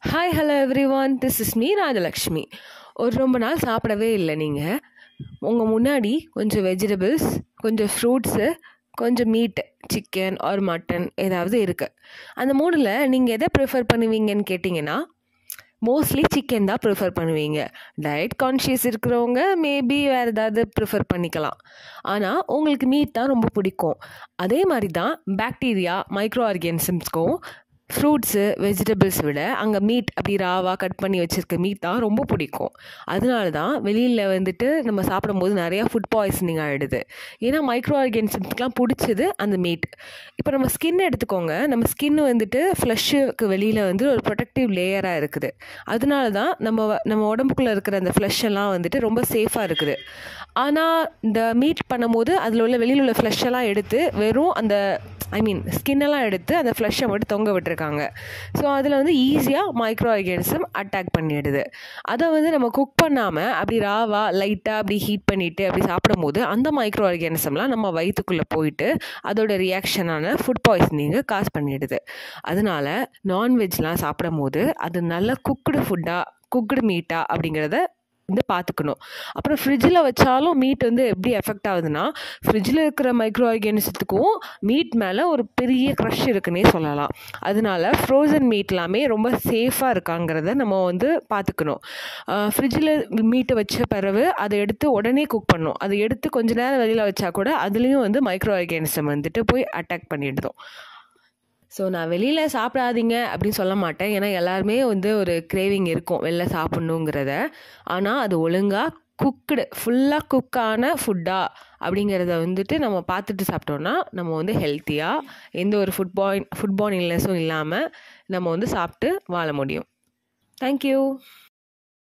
hi hello everyone this is me Rajalakshmi ஒரு ரொம்ப நாள் சாப்பிடவே இல்லை நீங்கள் உங்கள் முன்னாடி கொஞ்சம் வெஜிடபிள்ஸ் கொஞ்சம் ஃப்ரூட்ஸு கொஞ்சம் மீட் சிக்கன் ஆர் மட்டன் ஏதாவது இருக்குது அந்த மூணில் நீங்கள் எதை ப்ரிஃபர் பண்ணுவீங்கன்னு கேட்டிங்கன்னா மோஸ்ட்லி சிக்கன் தான் ப்ரிஃபர் பண்ணுவீங்க டயட் கான்ஷியஸ் இருக்கிறவங்க மேபி வேறு ஏதாவது ப்ரிஃபர் பண்ணிக்கலாம் ஆனால் உங்களுக்கு மீட் தான் ரொம்ப பிடிக்கும் அதே மாதிரி தான் பாக்டீரியா மைக்ரோ ஆர்கானிசம்ஸ்க்கும் ஃப்ரூட்ஸு வெஜிடபிள்ஸ் விட அங்கே மீட் அப்படி ராவாக கட் பண்ணி வச்சுருக்க மீட் தான் ரொம்ப பிடிக்கும் அதனால தான் வெளியில் வந்துட்டு நம்ம சாப்பிடும்போது நிறையா ஃபுட் பாய்சனிங் ஆகிடுது ஏன்னா மைக்ரோ ஆர்கானிசம்ஸ்க்கெலாம் பிடிச்சது அந்த மீட் இப்போ நம்ம ஸ்கின் எடுத்துக்கோங்க நம்ம ஸ்கின் வந்துட்டு ஃப்ளஷ்ஷுக்கு வெளியில் வந்து ஒரு ப்ரொடெக்டிவ் லேயராக இருக்குது அதனால தான் நம்ம வ- நம்ம உடம்புக்குள்ளே இருக்கிற அந்த ஃப்ளஷ் எல்லாம் வந்துட்டு ரொம்ப சேஃபாக இருக்குது ஆனால் இந்த மீட் பண்ணும்போது அதில் உள்ள வெளியில் உள்ள ஃப்ளஷ் எல்லாம் எடுத்து வெறும் அந்த ஐ மீன் ஸ்கின்னெல்லாம் எடுத்து அந்த ஃப்ளஷ்ஷை மட்டும் தொங்க விட்டுருக்காங்க ஸோ அதில் வந்து ஈஸியாக மைக்ரோ ஆர்கானிசம் அட்டாக் பண்ணிடுது அதை வந்து நம்ம குக் பண்ணாமல் அப்படி ராவா லைட்டாக அப்படி ஹீட் பண்ணிவிட்டு அப்படி சாப்பிடும்போது அந்த மைக்ரோ ஆர்கானிசம்லாம் நம்ம வயிற்றுக்குள்ளே போயிட்டு அதோட ரியாக்ஷனான ஃபுட் பாய்சனிங்கை காஸ் பண்ணிடுது அதனால நான்வெஜ்லாம் சாப்பிடும்போது அது நல்ல குக்குடு ஃபுட்டாக குக்குடு மீட்டா அப்படிங்கிறத வந்து பார்த்துக்கணும் அப்புறம் ஃப்ரிட்ஜில் வச்சாலும் மீட் வந்து எப்படி எஃபெக்ட் ஆகுதுன்னா ஃப்ரிட்ஜில் இருக்கிற மைக்ரோ ஆர்கானிசத்துக்கும் மீட் மேலே ஒரு பெரிய க்ரஷ் இருக்குன்னே சொல்லலாம் அதனால ஃப்ரோசன் மீட் எல்லாமே ரொம்ப சேஃபாக இருக்காங்கிறத நம்ம வந்து பார்த்துக்கணும் ஃப்ரிட்ஜில் மீட்டை வச்ச பிறகு அதை எடுத்து உடனே குக் பண்ணணும் அதை எடுத்து கொஞ்ச நேரம் வெளியில் வச்சா கூட அதுலேயும் வந்து மைக்ரோ ஆர்கானிசம் வந்துட்டு போய் அட்டாக் பண்ணிடுதும் ஸோ நான் வெளியில் சாப்பிடாதீங்க அப்படின்னு சொல்ல மாட்டேன் ஏன்னா எல்லாருமே வந்து ஒரு கிரேவிங் இருக்கும் வெளில சாப்பிட்ணுங்கிறத ஆனால் அது ஒழுங்காக குக்குடு ஃபுல்லாக குக்கான ஃபுட்டா அப்படிங்கிறத வந்துட்டு நம்ம பார்த்துட்டு சாப்பிட்டோன்னா நம்ம வந்து ஹெல்த்தியாக எந்த ஒரு ஃபுட் பாயின் ஃபுட் பான் இல்னஸும் இல்லாமல் நம்ம வந்து சாப்பிட்டு வாழ முடியும் தேங்க்யூ